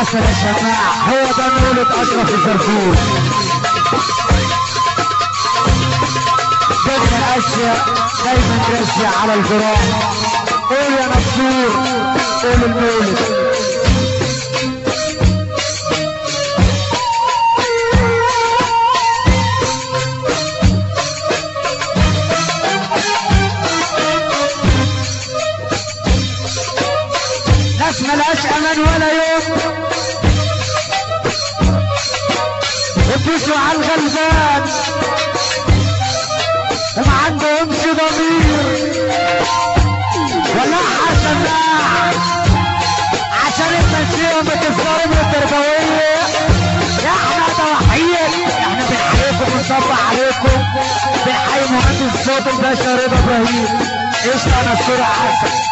عسل يا شماع هو ده مولد اشرف الزرزور بدنا الاشياء دايما راسية على الجراح قول يا نصور قول المولد ناس ملهاش امان ولا يوم يبوسوا على الغلبان وما عندهمش ضمير ولا سماع عشان المنسية ما تفضلوا التربوية احنا ضواحية احنا بنحييكم ونصبح عليكم بنحيي مهندس الصوت الباشا رضا ابراهيم ايش انا الصورة عسل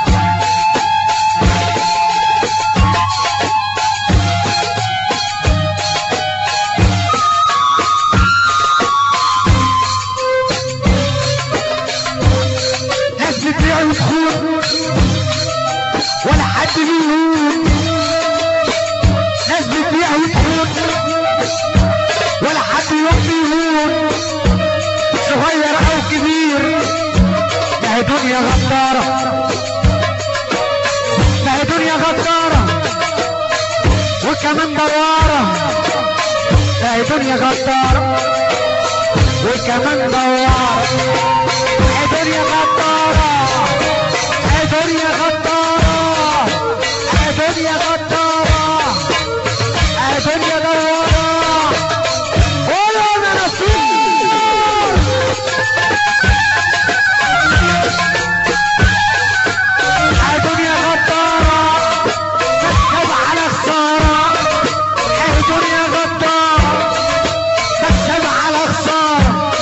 ناس بتبيع وتخون ولا حد بيهون ناس بتبيع وتخون ولا حد يروح بيهون صغير او كبير ما هي دنيا غدارة ما هي دنيا غدارة وكمان دوارة ما هي دنيا غدارة وكمان دوارة هي دنيا غدارة هي دنيا غدارة هي دنيا غدارة هي دنيا دوارة قولوا يا نصير هي دنيا غدارة تكسب على خسارة هي دنيا غدارة تكسب على خسارة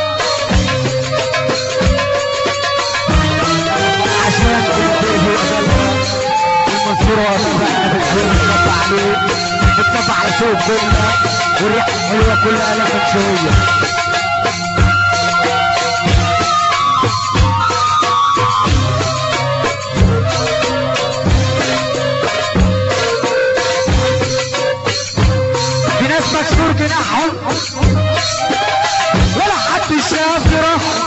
عشان تنتهي المنصورة وصفحة بتكون متطبع عليه متطبع على سوق كلها والريحة الحلوة كلها لكن شوية في ناس مكسور جناحهم ولا حد شاف جراحهم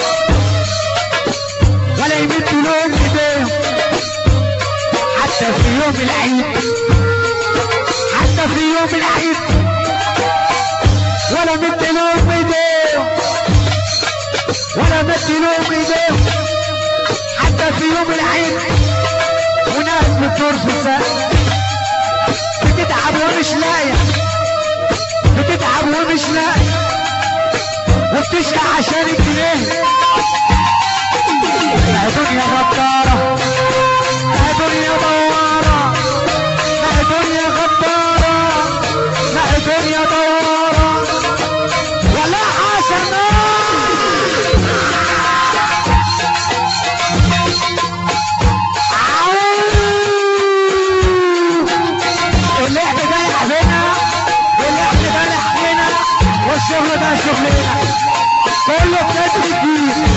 ولا يمد لهم ايديهم حتى في يوم العيد حتى في يوم العيد ولا مد لهم ايديهم ولا مد لهم ايديهم حتى في يوم العيد وناس بتدور في السقف بتتعب ومش لاقيه بتتعب ومش لاقيه وبتشقى عشان الجنيه يا دنيا غدارة يا دنيا دوارة يا دنيا غدارة يا دنيا دوارة ولا حسنة اللعب ده لعبنا واللعب ده لعبنا والشغل ده شغلنا كله بجد جديد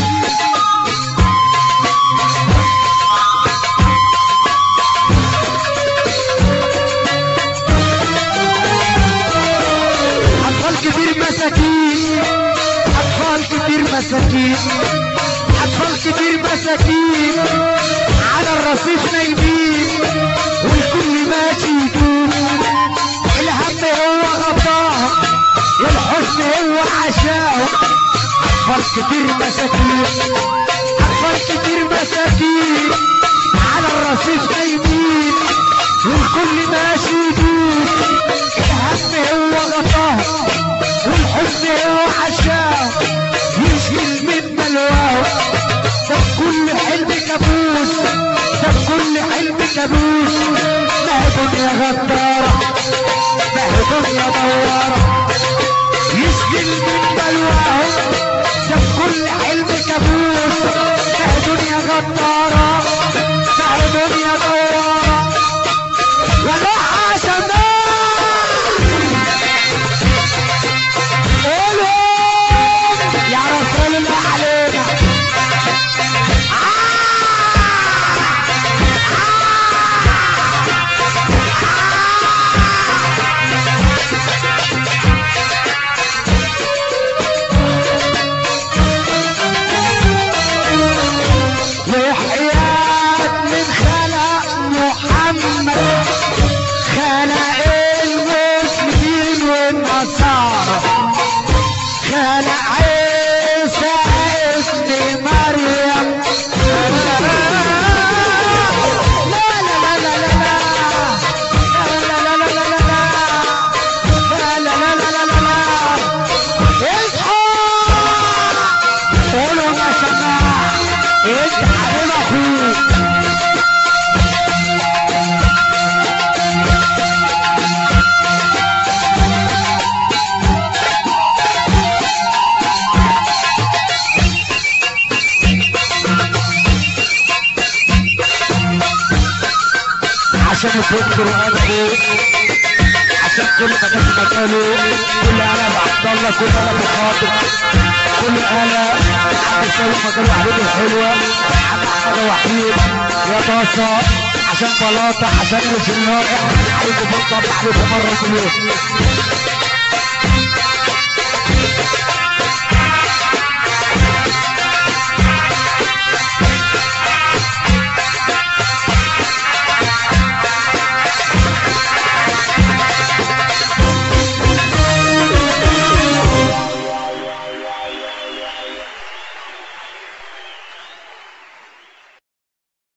أطفال كتير مساكين أطفال كتير مساكين أطفال كتير مساكين على الرصيف نايمين والكل ماشي يدوب الهم هو غطاهم والحزن هو عشاهم أطفال كتير مساكين أطفال كتير مساكين على الرصيف نايمين والكل ماشي يدوب الهم هو غطاهم والحزن هو عشاهم يشيل من بلواهم ده كل حلم كابوس ده كل حلم كابوس ما هي دنيا غدارة ما هي دنيا دوارة يشيل من بلواهم ده كل حلم كابوس ما هي دنيا غدارة ما هي دنيا دوارة ولا حسنات قولوا يا رسول الله علينا ابو فكر وقلبه عشان كل ما كان في مكانه كل انا بعبد الله كل انا ابو خاطر كل انا عبد السلام مكان وحيد الحلوه عم احمد وحيد يا طاسه عشان بلاطه عشان اللي في النار احنا عايزه بطه عليكم مره في اليوم